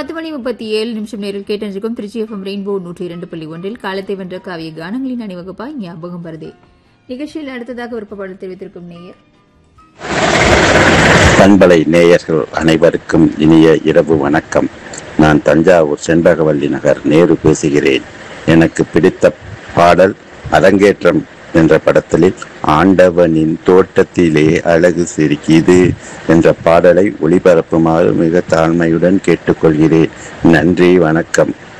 பத்து மணி முப்பத்தி ஏழு நிமிஷம் நேரில் கேட்டிருக்கும் திருச்சி எஃப்எம் ரெயின்போ நூற்றி இரண்டு புள்ளி ஒன்றில் காலத்தை வென்ற காவிய கானங்களின் அணிவகுப்பாய் ஞாபகம் வருதே நிகழ்ச்சியில் அடுத்ததாக விருப்பப்பாடல் தெரிவித்திருக்கும் நேயர் பண்பலை நேயர்கள் அனைவருக்கும் இனிய இரவு வணக்கம் நான் தஞ்சாவூர் செண்பகவல்லி நகர் நேரு பேசுகிறேன் எனக்கு பிடித்த பாடல் அரங்கேற்றம் என்ற படத்தில் ஆண்டவனின் தோட்டத்திலே அழகு சிரிக்குது என்ற பாடலை ஒளிபரப்புமாறு மிக தாழ்மையுடன் கேட்டுக்கொள்கிறேன் நன்றி வணக்கம்